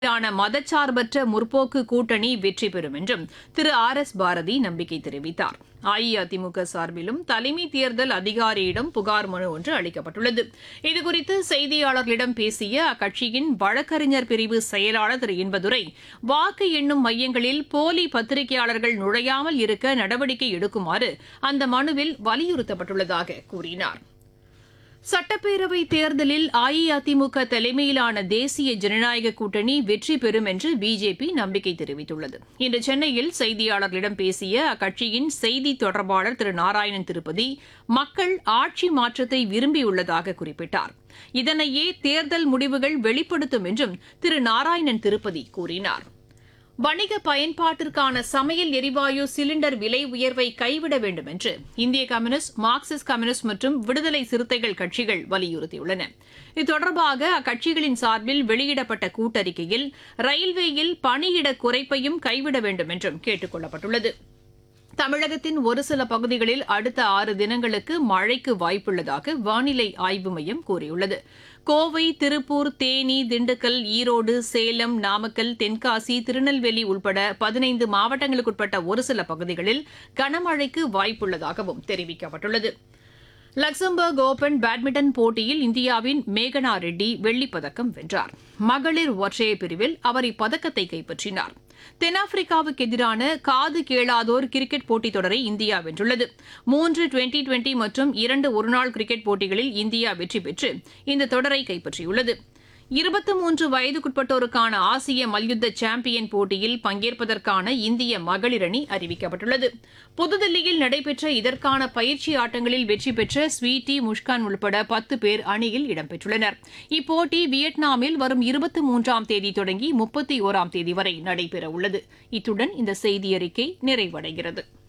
ான மதச்சார்பற்ற முற்போக்கு கூட்டணி வெற்றி பெறும் என்றும் திரு ஆர் எஸ் பாரதி நம்பிக்கை தெரிவித்தார் அஇஅதிமுக சார்பிலும் தலைமை தேர்தல் அதிகாரியிடம் புகார் மனு ஒன்று அளிக்கப்பட்டுள்ளது இதுகுறித்து செய்தியாளர்களிடம் பேசிய அக்கட்சியின் வழக்கறிஞர் பிரிவு செயலாளர் திரு இன்பதுரை வாக்கு எண்ணும் மையங்களில் போலி பத்திரிகையாளர்கள் நுழையாமல் இருக்க நடவடிக்கை எடுக்குமாறு அந்த மனுவில் வலியுறுத்தப்பட்டுள்ளதாக கூறினார் சட்டப்பேரவைத் தேர்தலில் அஇஅதிமுக தலைமையிலான தேசிய ஜனநாயக கூட்டணி வெற்றி பெறும் என்று பிஜேபி நம்பிக்கை தெரிவித்துள்ளது இன்று சென்னையில் செய்தியாளர்களிடம் பேசிய அக்கட்சியின் செய்தி தொடர்பாளர் திரு நாராயணன் திருப்பதி மக்கள் ஆட்சி மாற்றத்தை விரும்பியுள்ளதாக குறிப்பிட்டார் இதனையே தேர்தல் முடிவுகள் வெளிப்படுத்தும் என்றும் திரு நாராயணன் திருப்பதி கூறினார் வணிக பயன்பாட்டிற்கான சமையல் எரிவாயு சிலிண்டர் விலை உயர்வை கைவிட வேண்டும் என்று இந்திய கம்யூனிஸ்ட் மார்க்சிஸ்ட் கம்யூனிஸ்ட் மற்றும் விடுதலை சிறுத்தைகள் கட்சிகள் வலியுறுத்தியுள்ளன இது தொடர்பாக அக்கட்சிகளின் சார்பில் வெளியிடப்பட்ட கூட்டறிக்கையில் ரயில்வேயில் பணியிட குறைப்பையும் கைவிட வேண்டும் என்றும் கேட்டுக் கொள்ளப்பட்டுள்ளது தமிழகத்தின் ஒரு சில பகுதிகளில் அடுத்த ஆறு தினங்களுக்கு மழைக்கு வாய்ப்புள்ளதாக வானிலை ஆய்வு மையம் கூறியுள்ளது கோவை திருப்பூர் தேனி திண்டுக்கல் ஈரோடு சேலம் நாமக்கல் தென்காசி திருநெல்வேலி உட்பட பதினைந்து மாவட்டங்களுக்குட்பட்ட ஒரு சில பகுதிகளில் கனமழைக்கு வாய்ப்புள்ளதாகவும் தெரிவிக்கப்பட்டுள்ளது லக்சம்பர்க் ஓபன் பேட்மிண்டன் போட்டியில் இந்தியாவின் மேகனா ரெட்டி வெள்ளிப்பதக்கம் வென்றார் மகளிர் ஒற்றையர் பிரிவில் அவர் இப்பதக்கத்தை கைப்பற்றினார் தென்னாப்பிரிக்காவுக்கு எதிரான காது கேளாதோர் கிரிக்கெட் போட்டித் தொடரை இந்தியா வென்றுள்ளது மூன்று டுவெண்டி டுவெண்டி மற்றும் இரண்டு ஒருநாள் கிரிக்கெட் போட்டிகளில் இந்தியா வெற்றி பெற்று இந்த தொடரை கைப்பற்றியுள்ளது இருபத்தி மூன்று வயதுக்குட்பட்டோருக்கான ஆசிய மல்யுத்த சாம்பியன் போட்டியில் பங்கேற்பதற்கான இந்திய மகளிர் அணி அறிவிக்கப்பட்டுள்ளது புதுதில்லியில் நடைபெற்ற இதற்கான பயிற்சி ஆட்டங்களில் வெற்றி பெற்ற ஸ்வீட்டி முஷ்கான் உள்பட பத்து பேர் அணியில் இடம்பெற்றுள்ளனர் இப்போட்டி வியட்நாமில் வரும் இருபத்தி மூன்றாம் தேதி தொடங்கி முப்பத்தி ஓராம் தேதி வரை நடைபெறவுள்ளது இத்துடன் இந்த செய்தியறிக்கை நிறைவடைகிறது